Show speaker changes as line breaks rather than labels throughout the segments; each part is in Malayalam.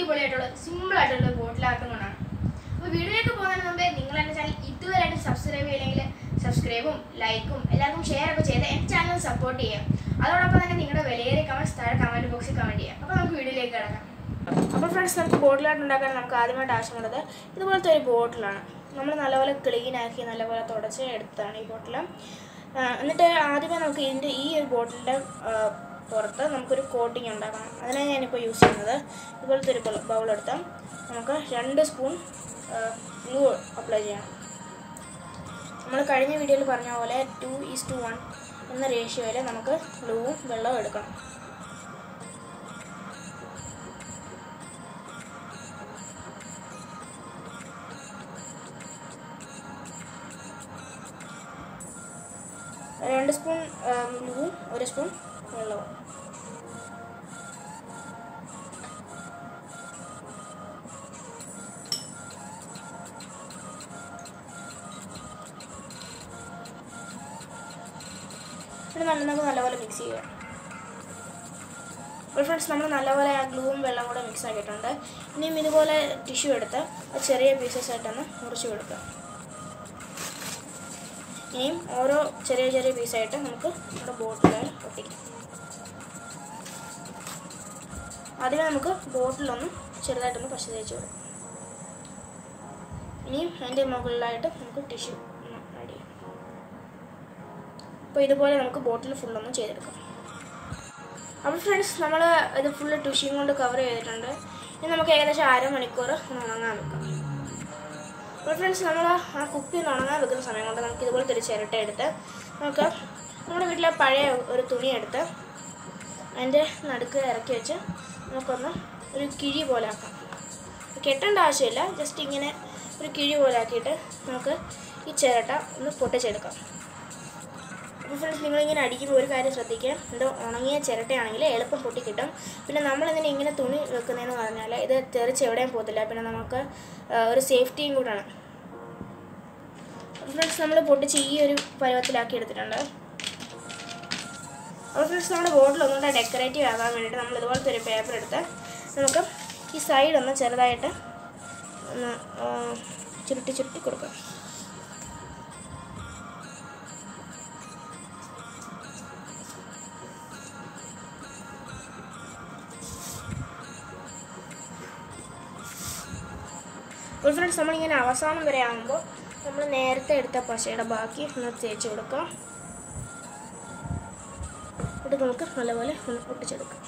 അടിപൊളിയായിട്ടുള്ള സിമ്പിൾ ആയിട്ടുള്ള ബോട്ടിൽ ആർട്ടും കൊണ്ടാണ് അപ്പോൾ വീഡിയോയിലേക്ക് പോകുന്നതിന് മുമ്പേ നിങ്ങൾ എൻ്റെ ചാനൽ ഇതുവരെയായിട്ട് സബ്സ്ക്രൈബ് ചെയ്യില്ലെങ്കിൽ സബ്സ്ക്രൈബും ലൈക്കും എല്ലാവർക്കും ഷെയർ ഒക്കെ ചെയ്ത് എൻ്റെ ചാനൽ സപ്പോർട്ട് ചെയ്യാം അതോടൊപ്പം തന്നെ നിങ്ങളുടെ വിലയേറിയ കമൻറ്റ്സ് താഴെ കമൻറ്റ് ബോക്സിൽ കമൻറ്റ് ചെയ്യാം അപ്പോൾ നമുക്ക് വീഡിയോയിലേക്ക് കിടക്കാം അപ്പോൾ ഫ്രണ്ട്സ് നമുക്ക് ബോട്ടിലായിട്ട് ഉണ്ടാക്കാൻ നമുക്ക് ആദ്യമായിട്ട് ആവശ്യമുള്ളത് ഇതുപോലത്തെ ഒരു ബോട്ടിലാണ് നമ്മൾ നല്ലപോലെ ക്ലീൻ ആക്കി നല്ലപോലെ തുടച്ച് എടുത്തതാണ് ഈ ബോട്ടിൽ എന്നിട്ട് ആദ്യമേ നമുക്ക് ഇതിൻ്റെ ഈ ഒരു ബോട്ടിലിൻ്റെ പുറത്ത് നമുക്കൊരു കോട്ടിങ് ഉണ്ടാക്കണം അതിനാണ് ഞാനിപ്പോൾ യൂസ് ചെയ്യുന്നത് ഇതുപോലത്തെ ഒരു ബൗൾ എടുത്താൽ നമുക്ക് രണ്ട് സ്പൂൺ ഗ്ലൂ അപ്ലൈ ചെയ്യണം നമ്മൾ കഴിഞ്ഞ വീഡിയോയിൽ പറഞ്ഞ പോലെ ടു ഈസ് ടു വൺ എന്ന റേഷ്യോയിൽ നമുക്ക് ഗ്ലൂവും വെള്ളവും എടുക്കണം രണ്ട് സ്പൂൺ ഗ്ലൂവും ഒരു സ്പൂൺ വെള്ളവും ഇത് നല്ല നമുക്ക് നല്ലപോലെ മിക്സ് ചെയ്യുക അപ്പോൾ ഫ്രണ്ട്സ് നമ്മൾ നല്ലപോലെ ആ ഗ്ലൂവും വെള്ളം കൂടെ മിക്സ് ആക്കിയിട്ടുണ്ട് ഇനിയും ഇതുപോലെ ടിഷ്യൂ എടുത്ത് അത് ചെറിയ പീസസ് ആയിട്ടൊന്ന് മുറിച്ച് കൊടുക്കുക ഇനിയും ഓരോ ചെറിയ ചെറിയ പീസായിട്ട് നമുക്ക് നമ്മുടെ ബോട്ടിൽ ഒട്ടിക്കാം ആദ്യമേ നമുക്ക് ബോട്ടിലൊന്ന് ചെറുതായിട്ടൊന്ന് പശ തേച്ച് കൊടുക്കാം ഇനിയും അതിൻ്റെ മുകളിലായിട്ട് നമുക്ക് ടിഷ്യൂ ഒന്ന് ആഡ് ചെയ്യാം അപ്പോൾ ഇതുപോലെ നമുക്ക് ബോട്ടിൽ ഫുള്ളൊന്ന് ചെയ്തെടുക്കാം അപ്പോൾ ഫ്രണ്ട്സ് നമ്മൾ ഇത് ഫുള്ള് ടിഷ്യൂ കൊണ്ട് കവർ ചെയ്തിട്ടുണ്ട് ഇനി നമുക്ക് ഏകദേശം അരമണിക്കൂർ ഒന്ന് ഉണങ്ങാൻ വെക്കാം അപ്പോൾ ഫ്രണ്ട്സ് നമ്മൾ ആ കുപ്പി ഒന്ന് ഉണങ്ങാൻ വെക്കുന്ന സമയം കൊണ്ട് നമുക്ക് ഇതുപോലത്തെ ഒരു ചിരട്ട എടുത്ത് നമുക്ക് നമ്മുടെ വീട്ടിലെ പഴയ ഒരു തുണി എടുത്ത് അതിൻ്റെ നടുക്ക് ഇറക്കി വെച്ച് നമുക്കൊന്ന് ഒരു കിഴി പോലെ ആക്കാം കെട്ടേണ്ട ആവശ്യമില്ല ജസ്റ്റ് ഇങ്ങനെ ഒരു കിഴി പോലെ ആക്കിയിട്ട് നമുക്ക് ഈ ചിരട്ട ഒന്ന് പൊട്ടിച്ചെടുക്കാം അപ്പോൾ ഫ്രണ്ട്സ് നിങ്ങളിങ്ങനെ അടിക്കുമ്പോൾ ഒരു കാര്യം ശ്രദ്ധിക്കുക ഇത് ഉണങ്ങിയ ചിരട്ടയാണെങ്കിൽ എളുപ്പം പൊട്ടി കിട്ടും പിന്നെ നമ്മളിതിനെ ഇങ്ങനെ തുണി വെക്കുന്നതെന്ന് പറഞ്ഞാൽ ഇത് തെറിച്ച് എവിടെയും പോകത്തില്ല പിന്നെ നമുക്ക് ആ, ഒരു സേഫ്റ്റിയും കൂടാണ് ഫ്രണ്ട്സ് നമ്മൾ പൊട്ടിച്ച് ഈ ഒരു പരുവത്തിലാക്കി എടുത്തിട്ടുണ്ട് അപ്പോൾ ഫ്രണ്ട്സ് നമ്മുടെ ബോട്ടിൽ ഒന്നുകൂടെ ഡെക്കറേറ്റീവ് ആകാൻ വേണ്ടിയിട്ട് നമ്മൾ ഇതുപോലത്തെ ഒരു പേപ്പർ എടുത്ത് നമുക്ക് ഈ സൈഡ് ഒന്ന് ചെറുതായിട്ട് ഒന്ന് ആ, ചുരുട്ടി ചുരുട്ടി കൊടുക്കാം അപ്പോൾ ഫ്രണ്ട്സ് നമ്മളിങ്ങനെ അവസാനം വരെ ആകുമ്പോൾ നമ്മൾ നേരത്തെ എടുത്ത പശയുടെ ബാക്കി ഒന്ന് തേച്ച് കൊടുക്കാം എന്നിട്ട് നമുക്ക് നല്ലപോലെ ഒന്ന് ഒട്ടിച്ചെടുക്കാം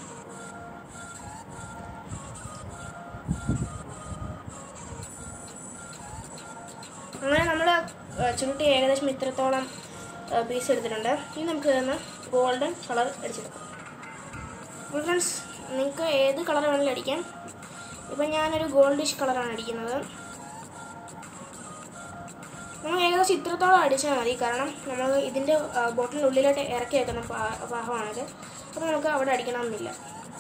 അങ്ങനെ നമ്മൾ ചുരുട്ടി ഏകദേശം ഇത്രത്തോളം പീസ് എടുത്തിട്ടുണ്ട് ഇനി നമുക്ക് ഇതൊന്ന് ഗോൾഡൻ കളർ അടിച്ചെടുക്കാം അപ്പോൾ ഫ്രണ്ട്സ് നിങ്ങൾക്ക് ഏത് കളർ വേണമെങ്കിലും അടിക്കാം ഇപ്പം ഞാനൊരു ഗോൾഡിഷ് കളറാണ് അടിക്കുന്നത് നമ്മൾ ഏകദേശം ഇത്രത്തോളം അടിച്ചാൽ മതി കാരണം നമ്മൾ ഇതിൻ്റെ ബോട്ടിലിൻ്റെ ഉള്ളിലോട്ട് ഇറക്കി വെക്കുന്ന ഭാ- ഭാഗമാണിത് അപ്പോൾ നമുക്ക് അവിടെ അടിക്കണമെന്നില്ല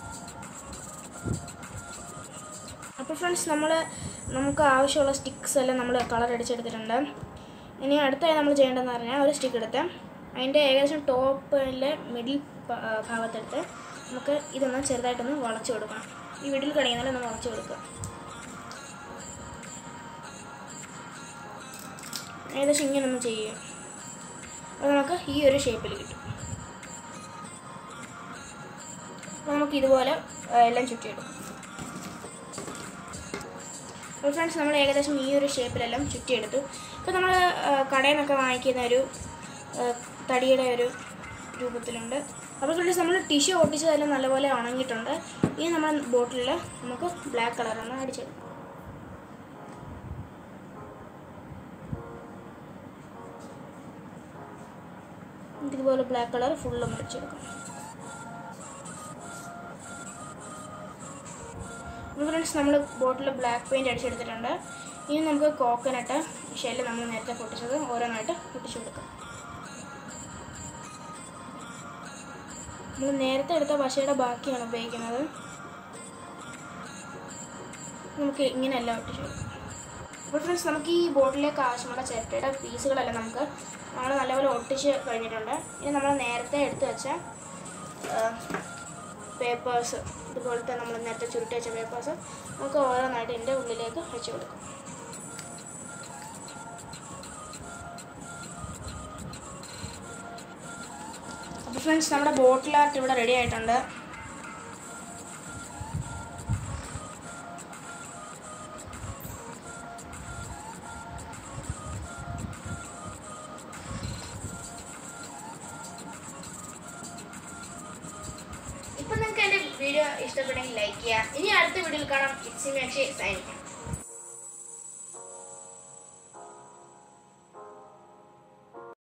അപ്പോൾ ഫ്രണ്ട്സ് നമ്മൾ നമുക്ക് ആവശ്യമുള്ള സ്റ്റിക്സ് എല്ലാം നമ്മൾ കളർ അടിച്ചെടുത്തിട്ടുണ്ട് ഇനി അടുത്തായി നമ്മൾ ചെയ്യേണ്ടതെന്ന് പറഞ്ഞാൽ ഒരു സ്റ്റിക്ക് എടുത്ത് അതിൻ്റെ ഏകദേശം ടോപ്പിലെ മിഡിൽ ഭാഗത്തെടുത്ത് നമുക്ക് ഇതൊന്ന് ചെറുതായിട്ടൊന്ന് വളച്ചു കൊടുക്കണം ഈ വീട്ടിൽ കഴിയുന്നതിൽ ഒന്ന് വളച്ചു കൊടുക്കുക ഏകദേശം ഇങ്ങനെ ഒന്ന് ചെയ്യുക അപ്പോൾ നമുക്ക് ഈ ഒരു ഷേപ്പിൽ കിട്ടും അപ്പോൾ നമുക്ക് ഇതുപോലെ ആ, എല്ലാം ചുറ്റിയെടുക്കും അപ്പോൾ ഫ്രണ്ട്സ് നമ്മൾ ഏകദേശം ഈ ഒരു ഷേപ്പിലെല്ലാം ചുറ്റിയെടുത്തു ഇപ്പോൾ നമ്മൾ കടയിൽ നിന്നൊക്കെ വാങ്ങിക്കുന്ന ഒരു ആ, തടിയുടെ ഒരു രൂപത്തിലുണ്ട് അപ്പോൾ ഫ്രണ്ട്സ് നമ്മൾ ടിഷ്യൂ ഒട്ടിച്ചതെല്ലാം നല്ലപോലെ ഉണങ്ങിയിട്ടുണ്ട് ഇനി നമ്മൾ ബോട്ടിലിൽ നമുക്ക് ബ്ലാക്ക് കളറൊന്ന് അടിച്ചെടുക്കാം ഇതുപോലെ ബ്ലാക്ക് കളർ ഫുള്ളും അടിച്ചെടുക്കാം ഫ്രണ്ട്സ് നമ്മൾ ബോട്ടിൽ ബ്ലാക്ക് പെയിൻറ് അടിച്ചെടുത്തിട്ടുണ്ട് ഇനി നമുക്ക് കോക്കനട്ട് ഷെല്ല് നമ്മൾ നേരത്തെ പൊട്ടിച്ചത് ഓരോന്നായിട്ട് പൊട്ടിച്ചു കൊടുക്കാം നമ്മൾ നേരത്തെ എടുത്ത പശയുടെ ബാക്കിയാണ് ഉപയോഗിക്കുന്നത് നമുക്ക് ഇങ്ങനെയല്ല ഒട്ടിച്ചു കൊടുക്കാം അപ്പോൾ ഫ്രണ്ട്സ് നമുക്ക് ഈ ബോട്ടിലേക്ക് ആവശ്യമുള്ള ചിരട്ടയുടെ പീസുകളെല്ലാം നമുക്ക് നമ്മൾ നല്ലപോലെ ഒട്ടിച്ച് കഴിഞ്ഞിട്ടുണ്ട് ഇനി നമ്മൾ നേരത്തെ എടുത്ത് വെച്ച ആ, പേപ്പേഴ്സ് ഇതുപോലത്തെ നമ്മൾ നേരത്തെ ചുരുട്ടി വെച്ച പേപ്പേഴ്സ് നമുക്ക് ഓരോന്നായിട്ട് ഇതിൻ്റെ ഉള്ളിലേക്ക് വെച്ച് കൊടുക്കും അപ്പോൾ ഫ്രണ്ട്സ് നമ്മുടെ ബോട്ടിൽ ആർട്ട് ഇവിടെ റെഡി ആയിട്ടുണ്ട് ഇപ്പം നിങ്ങൾക്ക് എൻ്റെ വീഡിയോ ഇഷ്ടപ്പെട്ടെങ്കിൽ ലൈക്ക് ചെയ്യുക ഇനി അടുത്ത വീഡിയോയിൽ കാണാം ഇറ്റ്സ് മീ അക്ഷയ് സൈനിക്കാം